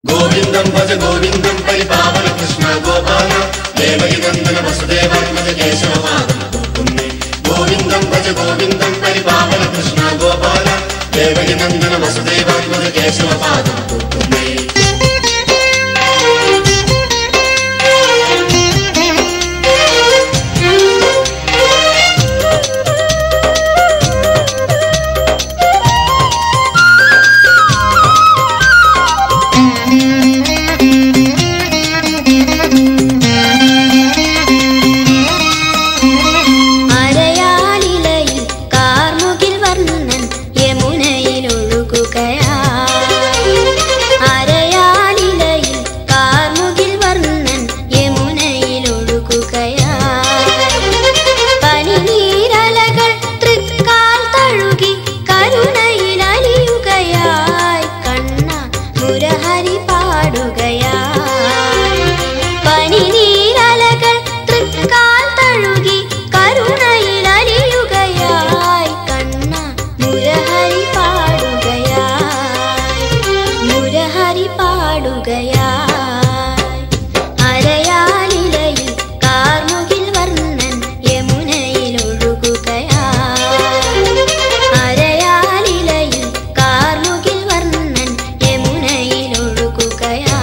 ഗോവിന്ദം ഭജ ഗോവിന്ദം പരിപാവന കൃഷ്ണ ഗോപാല ദേവകി നന്ദന വസുദേവാത്മജ കേശവപാദം പൂക്കുന്നേ ഗോവിന്ദം ഭജ ഗോവിന്ദം പരിപാവന കൃഷ്ണ ഗോപാല ദേവകി നന്ദന വസുദേവാത്മജ കേശവപാദം പൂക്കുന്നേ അരയാലിലയിൽ കാർമുകിൽ വർണ്ണൻ യമുനയിൽ ഒഴുകുകയായി അരയാലിലയിൽ കാർമുകിൽ വർണ്ണൻ യമുനയിൽ ഒഴുകുകയായി പനിനീരലകൾ തൃക്കാൽ തഴുകി കരുണയിൽ അലിയുകയായി കണ്ണ മുരഹരി പാടുകയായി പനിനീരലകൾ തൃക്കാൽ തഴുകി കരുണയിൽ അലിയുകയായി കണ്ണ മുരഹരി പാടുകയായി മുരഹരി പാടുകയായി അരയാലിലയിൽ കാർമുകിൽ വർണ്ണൻ യമുനയിൽ ഒഴുകുകയായി അരയാലിലയിൽ കാർമുകിൽ വർണ്ണൻ യമുനയിൽ ഒഴുകുകയായി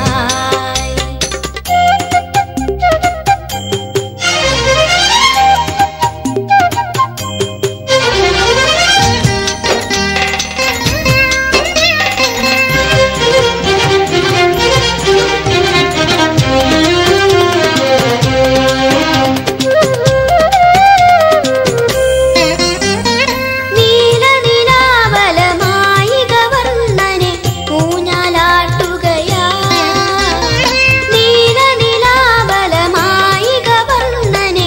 നീലനിലാവലമായി ഗവർണ്ണനെ ഊഞ്ഞാലാട്ടുകയായി നീലനിലാവലമായി ഗവർണ്ണനെ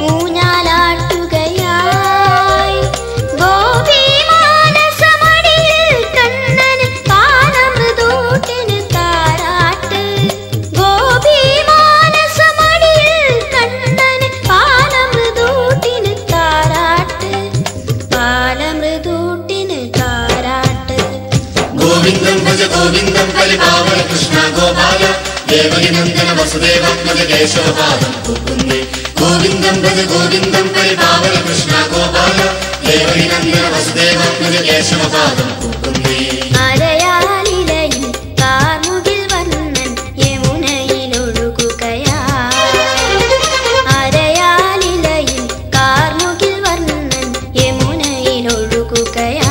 ഊഞ്ഞാലാട്ടുകയായി ഗോപി മാനസമടിയിൽ കണ്ണന് പാലമൃദൂട്ടിന് താരാട്ട് ഗോപി മാനസമടിയിൽ കണ്ണന് പാലമൃദൂട്ടിന് താരാട്ട് പാലമൃദൂട്ടിന് താരാട്ട് ഗോവിന്ദം ഭജ ഗോവിന്ദം പരിപാവന കൃഷ്ണ ഗോപാല ദേവകി നന്ദന വസുദേവാത്മജ കേശവപാദം പൂക്കുന്നേ ഗോവിന്ദം ഭജ ഗോവിന്ദം പരിപാവന കൃഷ്ണ ഗോപാല ദേവകി നന്ദന വസുദേവാത്മജ കേശവപാദം പൂക്കുന്നേ അരയാലിലയിൽ കാർമുകിൽ വർണ്ണൻ യമുനയിൽ ഒഴുകുകയായി അരയാലിലയിൽ കാർമുകിൽ വർണ്ണൻ യമുനയിൽ ഒഴുകുകയായി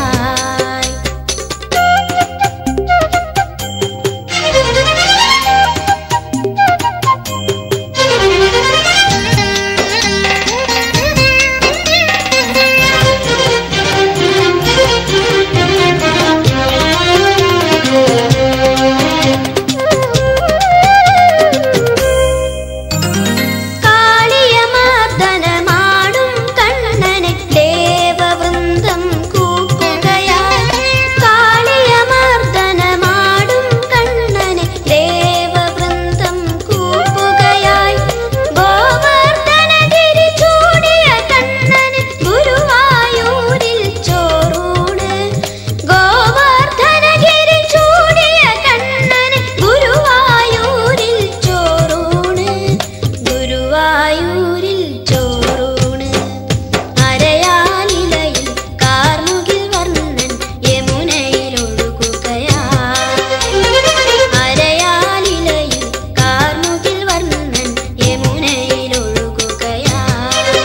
കാളിയമർദ്ദനമാടും കണ്ണനെ ദേവവൃന്ദം കൂക്കുകയായി കാളിയമർദ്ദനമാടും കണ്ണനെ ദേവവൃന്ദം കൂക്കുകയായി ഗോവർദ്ധനഗിരി ചൂടിയ കണ്ണന് ഗുരുവായൂരിൽ ചോറൂണ് ഗോവർദ്ധനഗിരി ചൂടിയ കണ്ണന് ഗുരുവായൂരിൽ ചോറൂണ് ഗുരുവായൂരിൽ ചോറൂണ് അരയാലിലയിൽ കാർമുകിൽ വർണ്ണൻ യമുനയിൽ ഒഴുകുകയായി അരയാലിലയിൽ കാർമുകിൽ വർണ്ണൻ യമുനയിൽ ഒഴുകുകയായി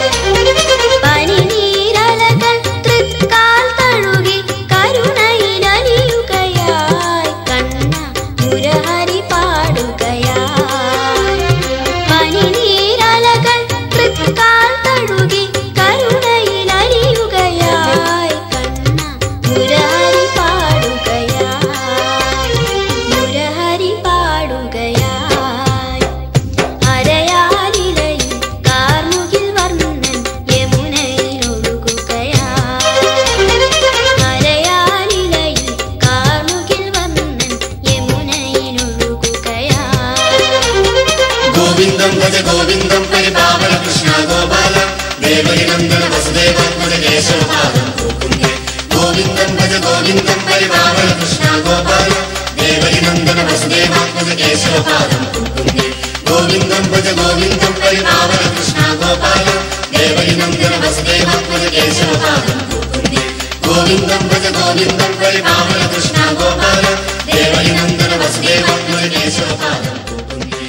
പനിനീരലകൾ തൃക്കാൽ തഴുകി കരുണയിൽ അലിയുകയായി കണ്ണ മുരഹരി പാടുകയായി പനിനീരലകൾ തൃക്കാൽ തഴുകി കരുണയിൽ അലിയുകയായി കണ്ണ മുരഹരി പാടുകയായി മുരഹരി പാടുകയായി അരയാലിലയിൽ കാർമുകിൽ വർണ്ണൻ യമുനയിൽ ഒഴുകുകയായി അരയാലിലയിൽ കാർമുകിൽ വർണ്ണൻ യമുനയിൽ ഒഴുകുകയായി ഗോവിന്ദം ഭജ ഗോവിന്ദം പരിപാവന കൃഷ്ണ ഗോപാല ദേവകി നന്ദന വസുദേവാത്മജ കേശവപാദം പൂക്കുന്നേ ഗോവിന്ദം ഭജ ഗോവിന്ദം പരിപാവന കൃഷ്ണ ഗോപാല ദേവകി നന്ദന വസുദേവാത്മജ കേശവാത്മജ കേശവപാദം പൂക്കുന്നേ ഗോവിന്ദം ഭജ ഗോവിന്ദം പരിപാവന കൃഷ്ണ ഗോപാല ദേവകി നന്ദന വസുദേവാത്മജ കേശവപാദം പൂക്കുന്നേ ഗോവിന്ദം ഭജ ഗോവിന്ദം പരിപാവന കൃഷ്ണ ഗോപാല ദേവകി നന്ദന വസുദേവാത്മജ കേശവപാദം പൂക്കുന്നേ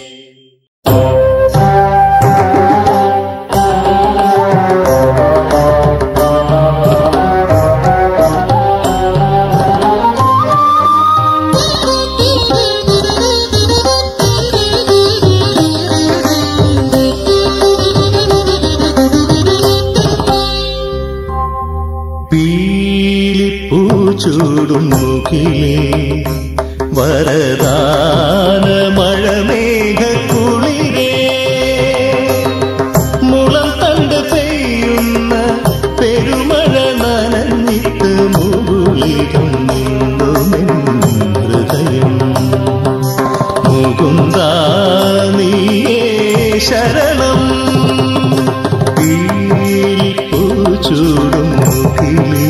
പീലിപ്പൂ ചൂടും മുഖിലേ വരദാന മഴമേഘ കുളിരേ മുളം തണ്ട് പെയ്യുന്ന പെരുമഴ നനഞ്ഞിട്ട് മുകുളിരും നിന്നുമെൻ ഹൃദയം മുകുന്ദ നീയേ ശരണം ചൂടും മുഖിലേ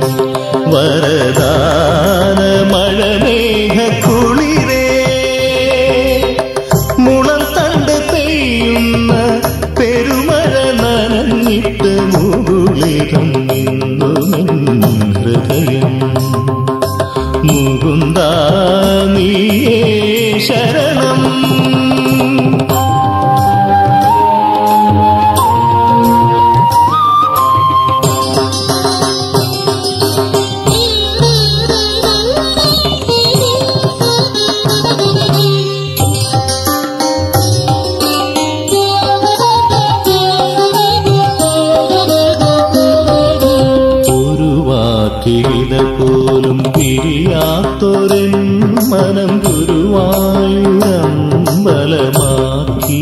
വരദാന മഴമേഘ കുളിരേ മുളം തണ്ട് പെയ്യുന്ന പെരുമഴ നനഞ്ഞിട്ട് മുകുളിരം നിന്നുമെൻ ഹൃദയം മുകുന്ദ നീയേ ശരണം ഒരു വാക്കില പോലും പിരിയാത്തൊരൻ മനം ഗുരുവായൂരമ്പലമാക്കി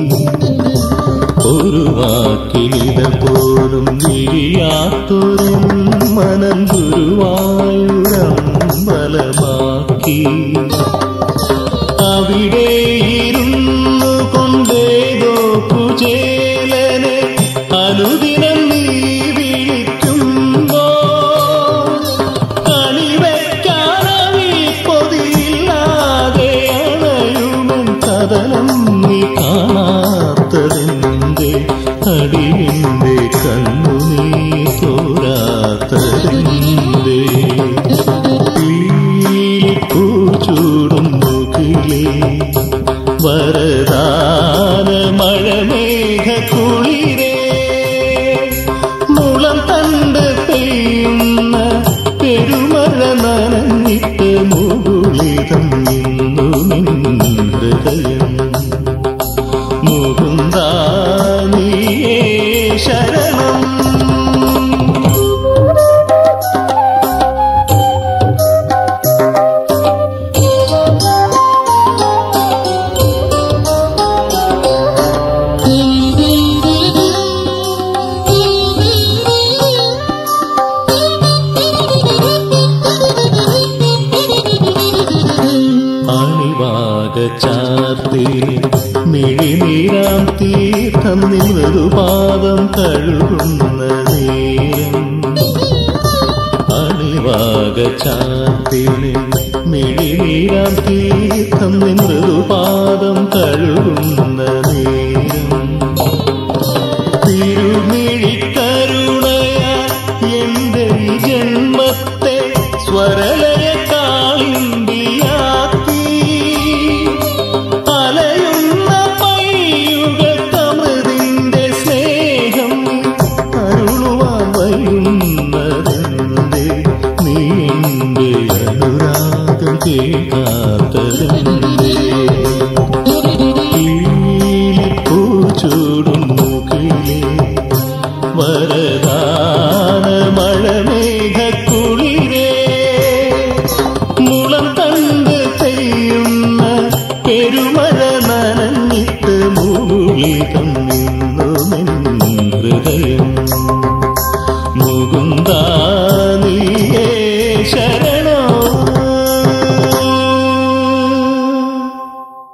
ഒരു വാക്കില പോലും പിരിയാത്തൊരൻ മനം ഗുരുവായൂരമ്പലമാക്കി അവിടെ ഇരുന്നു കൊണ്ടേതോ കുചേലനെ അനുദിനം നീ വിളിക്കുമ്പോ കണിവയ്ക്കാനവി പൊതിയില്ലാതെ അണയുമൻ കഥനം നീ കാണാത്തതിന്റെ അടിയന്റെ കണ്ണു നീ തോരാത്തതിന്റെ ചൂടും മുകിലേ വരദാന മഴമേഘ കുളിരേ മുളം തണ്ട് പെയ്യുന്ന പെരുമഴ നനഞ്ഞിട്ട് മുകുളിതം നിന്നു നിൻ ഹൃദയം മുകുന്ദ നീയേ ശരണം അണിവാക ചാർത്തി മിഴിനീരാം തീർത്ഥം നിമൃദുപാദം കഴുകുന്ന നേരം അണിവാക ചാർത്തിന് മിഴിനീരാം തീർത്ഥം നിമൃദുപാദം കഴുകുന്ന നേരം തിരുമിഴിക്കരുണയ എന്റെ ഈ ജന്മത്തെ സ്വരലയ കാളിന്തിയാക്കി അലയുന്ന പയ്യുകൾ തമൃതിന്റെ സ്നേഹം അരുളുവാൻ വയ്യുന്നതെന്റെ നീ എന്റെ അനുരാഗം കേൾക്കാത്തതെന്റെ ചൂടും മുകിലേ വരദാന മഴമേഘ കുളിരേ മുളം തണ്ട് പെയ്യുന്ന പെരുമഴ നനഞ്ഞിട്ട് മൂളിതം നിന്നു നിൻ ഹൃദയം മുകുന്ദ നീയേ ശരണോ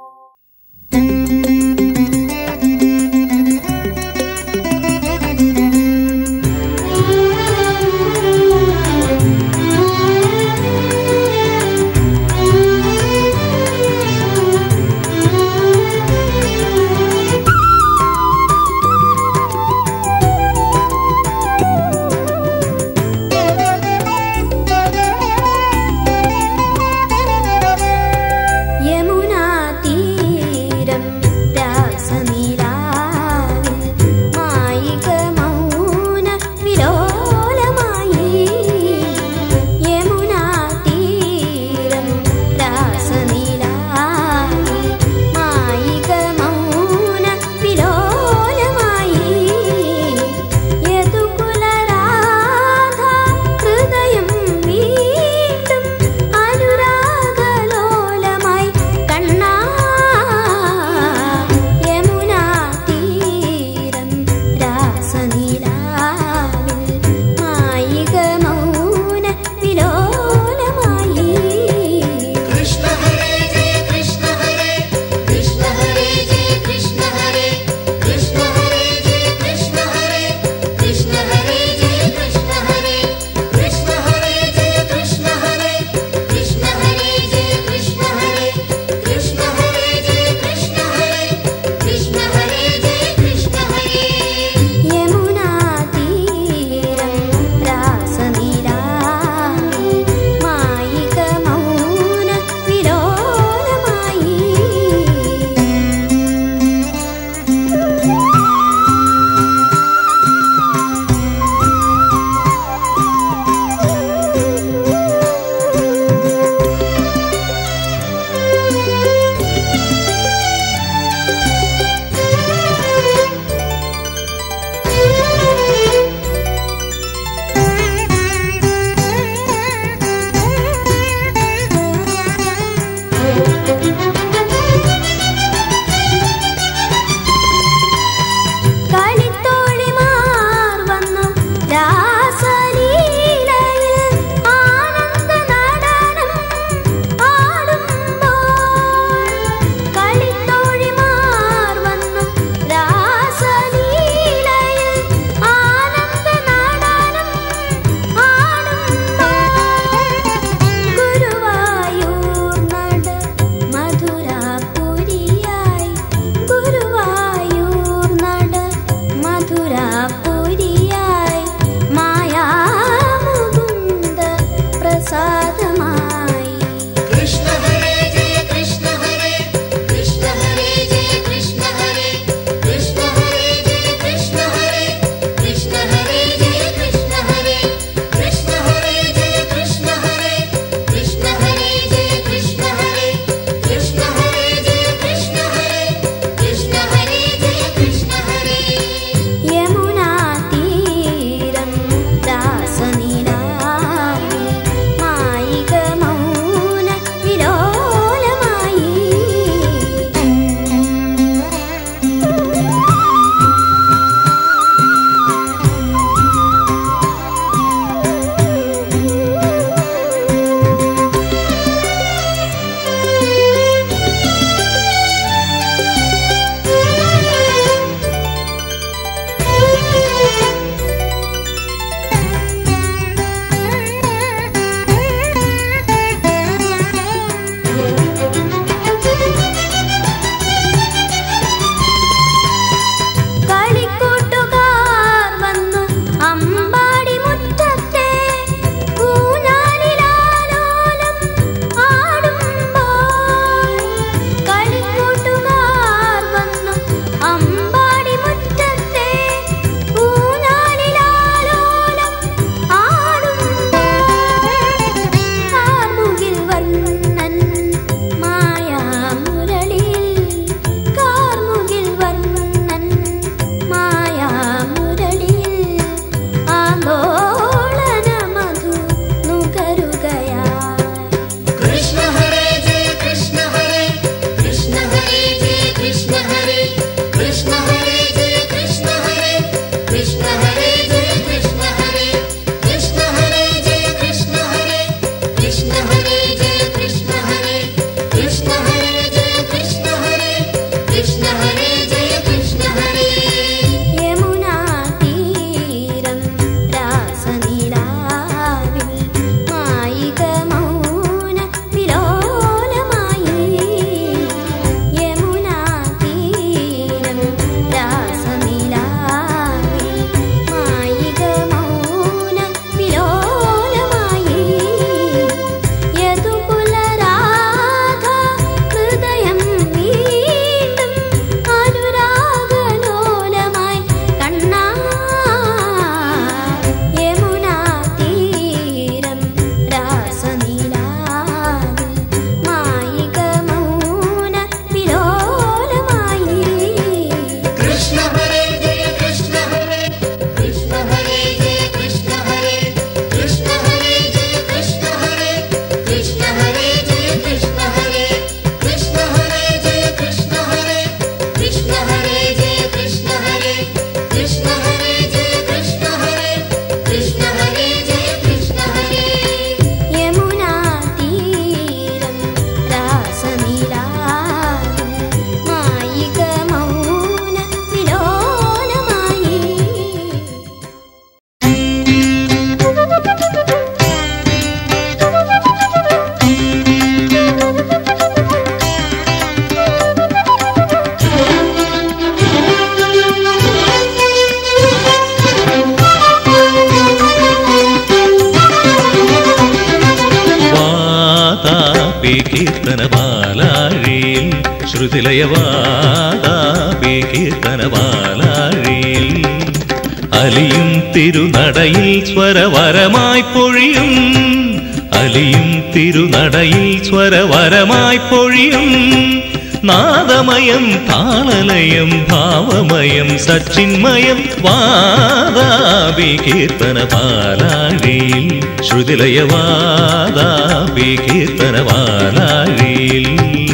പാലാഴിയിൽ ശ്രുതിലയവാദാപി കീർത്തന പാലാഴിയിൽ അലിയും തിരുനടയിൽ സ്വരവരമായി പൊഴിയും അലിയും തിരുനടയിൽ സ്വരവരമായി പൊഴിയും നാദമയം താളലയം ഭാവമയം സച്ചിന്മയം വാദാപി കീർത്തന പാലാഴിയിൽ ശ്രുതിലയവാദാപി കീർത്തന പാലാഴിയിൽ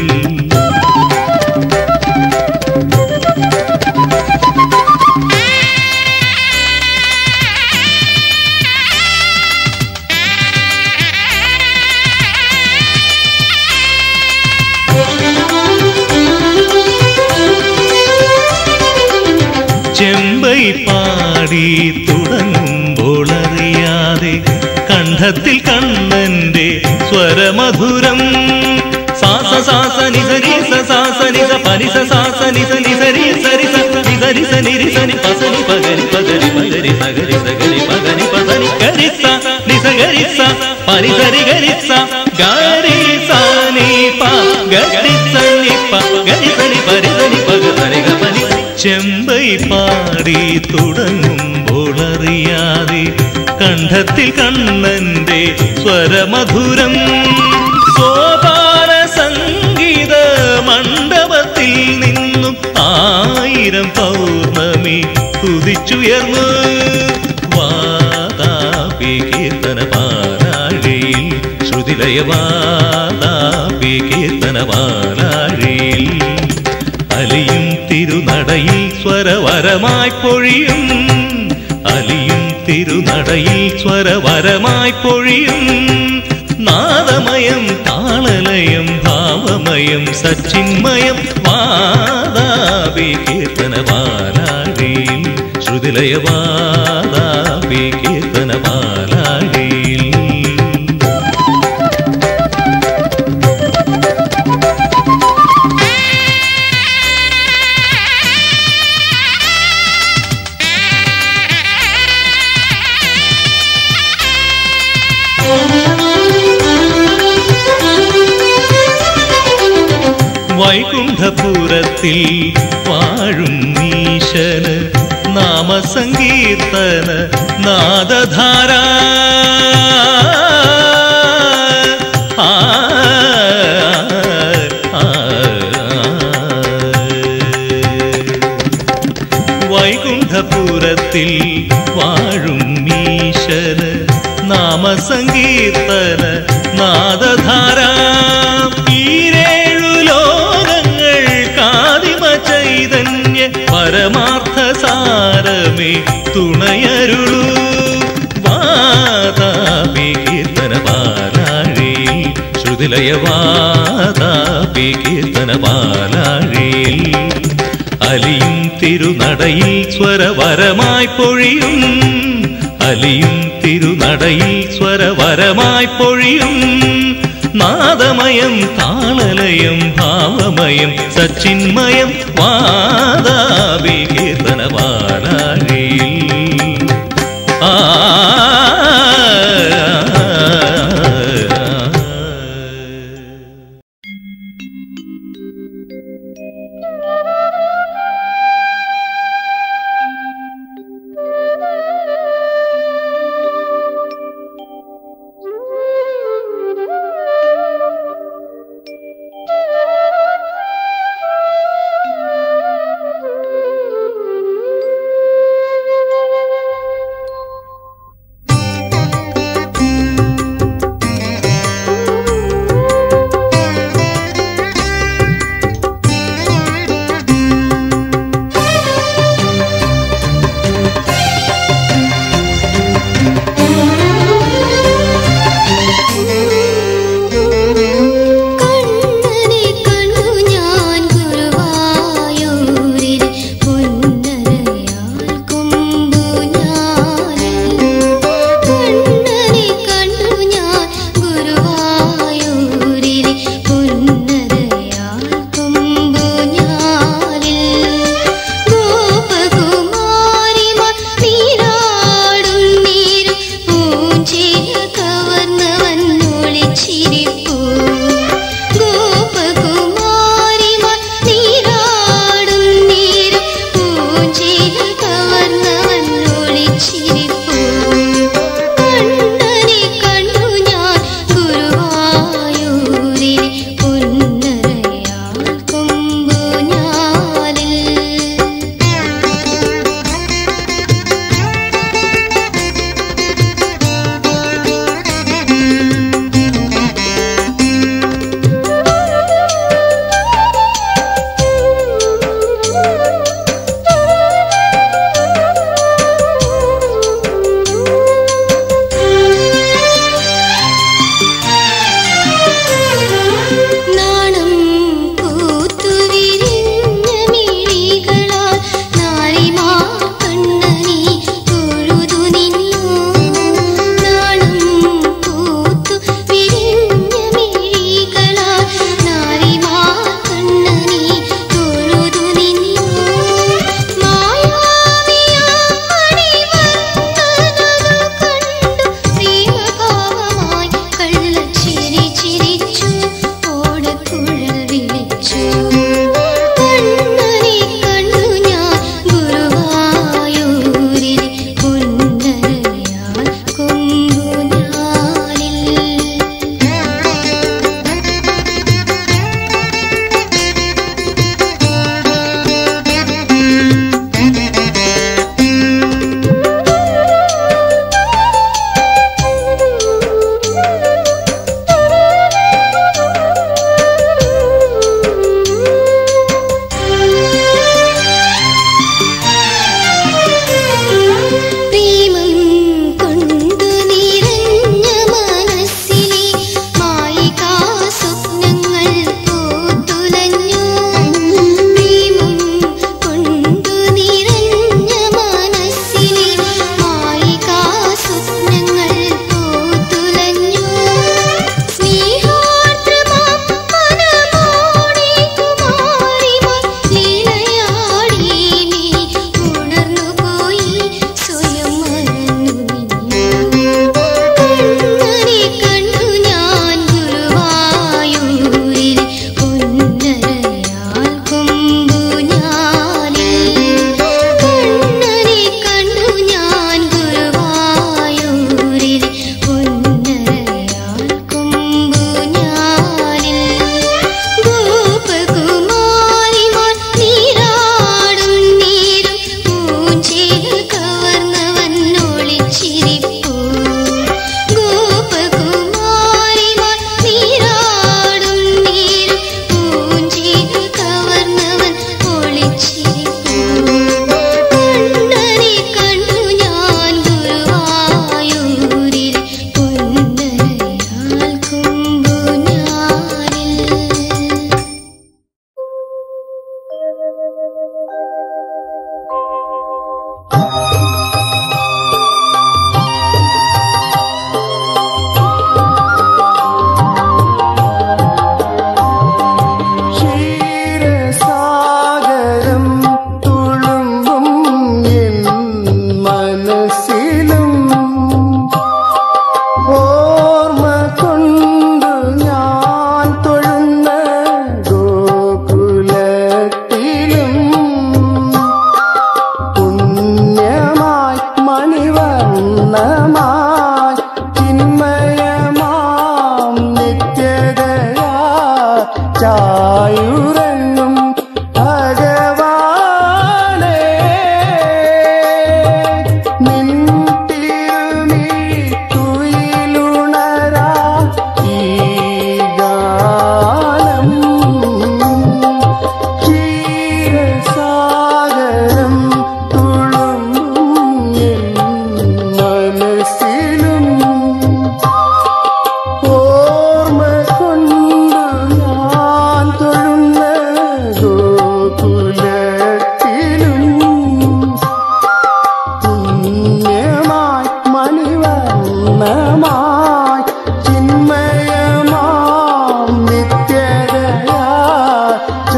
ചെമ്പൈ പാടി തുടങ്ങുമ്പോൾ അറിയാതെ കണ്ഠത്തിൽ കണ്ണന്റെ സ്വരമധുരം സാസ സാസ നിസരി സാസ നിസ പരിസ സാസ നിസ നിസരി സരി നിസരി സനിരി സനി പസനി പഗരി പഗരി പഗരി സഗരി സഗരി പഗരി പസനി ഗരിസ നിസഗരിസ പരിസരി ഗരിസ ഗരി സനി പ ഗരി സനി പ ഗരി സനി പരിസനി പഗരി ഗപനി ചെമ്പൈ പാടി തുടങ്ങുമ്പോൾ അറിയാതെ കണ്ഠത്തിൽ കണ്ണന്റെ സ്വരമധുരം സോപാന സംഗീത മണ്ഡപത്തിൽ നിന്നും ആയിരം പൗർണമി കുതിച്ചുയർന്നു വാതാപി കീർത്തന പാലാഴിയിൽ ശ്രുതിലയവാതാപി കീർത്തന പാലാഴിയിൽ അലിയും തിരുനടയിൽ സ്വരവരമായി പൊഴിയും അലിയും തിരുനടയിൽ സ്വരവരമായി പൊഴിയും നാദമയം താളലയം ഭാവമയം സച്ചിന്മയം വാദാപി കീർത്തന പാലാഴിയിൽ ശ്രുതിലയവാദാപി കീർത്തന പാലാഴിയിൽ വൈകുണ്ഠപുരത്തിൽ വാഴും ഈശന് നാമസങ്കീർത്തന നാദധാര ആ, ആ, വൈകുണ്ഠപുരത്തിൽ വാഴും ഈശന് നാമസങ്കീർത്തന നാദധാര ഈരേഴു ലോകങ്ങൾ കാതിമ ചൈതന്യ പരമാർത്ഥ സാരമേ തുണയരുളു വാതാപി കീർത്തന പാലാഴിയിൽ ശ്രുതിലയവാതാപി കീർത്തന പാലാഴിയിൽ അലിയും തിരുനടയിൽ സ്വരവരമായി പൊഴിയും അലിയും തിരുനടയിൽ സ്വരവരമായി പൊഴിയും നാദമയം താളലയം ഭാവമയം സച്ചിന്മയം വാദാപി കീർത്തന പാലാഴിയിൽ ആ Thank you.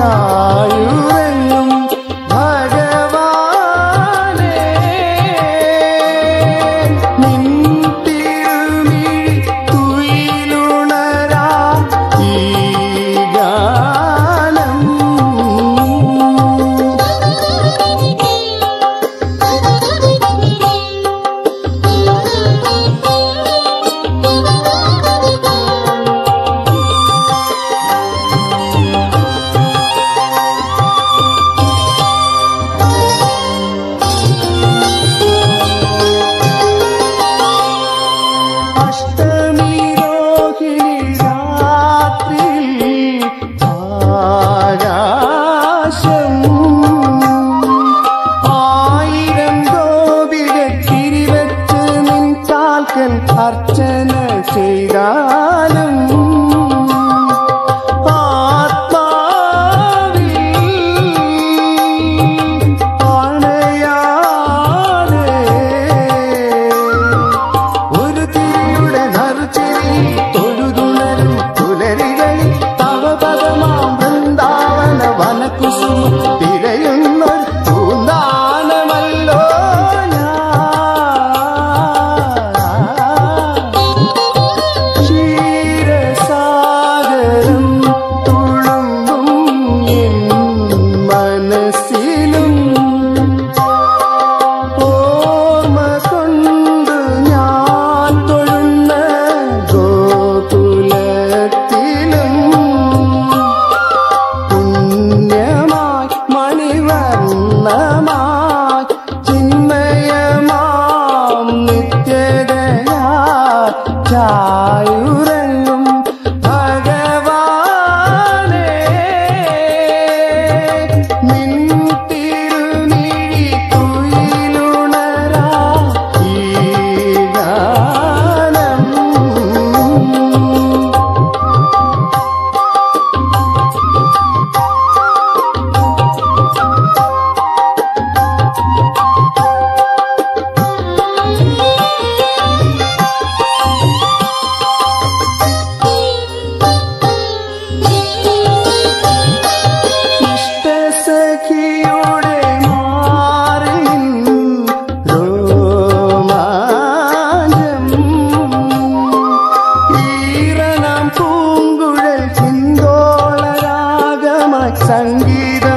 ചായുറങ്ങും ഭഗവാനേ നിൻ തിരുമിഴി തുയിലുണരാ ഈ ഗാനം അഷ്ടമി രോഹിണി രാത്രി ആകാശം ആയിരം ഗോപികക്കിരിവെച്ച് നിൻ കാൽക്കൻ അർച്ചന ചെയ്താലും ആത്മാവിൽ അണയാതെ ഒരു തിരിയുടെ നറുചെരി തൊഴുതുണരും പുലരികളിൽ തവ പദമാം വൃന്ദാവന വനകുസുമ തിരയുന്നൊരു പൂന്താനമല്ലോ ഞാൻ ക്ഷീരസാഗരം തുളുമ്പും എൻ മനസ്സിലും ഓർമ്മ കൊണ്ട് ഞാൻ തൊഴുന്ന ഗോകുലത്തിലും പുണ്യമായി മണിവർണ്ണമായി ചിന്മയമാം നിത്യതയാ ചായുറങ്ങും ഭഗവാനേ നിൻ തിരുമിഴി തുയിലുണരാ ഈ ഗാനം ഇഷ്ടസഖിയുടെ മാറിൻ രോമാഞ്ചം ഈറനാം പൂങ്കുഴൽ ഹിന്ദോളരാഗമായി സംഗീത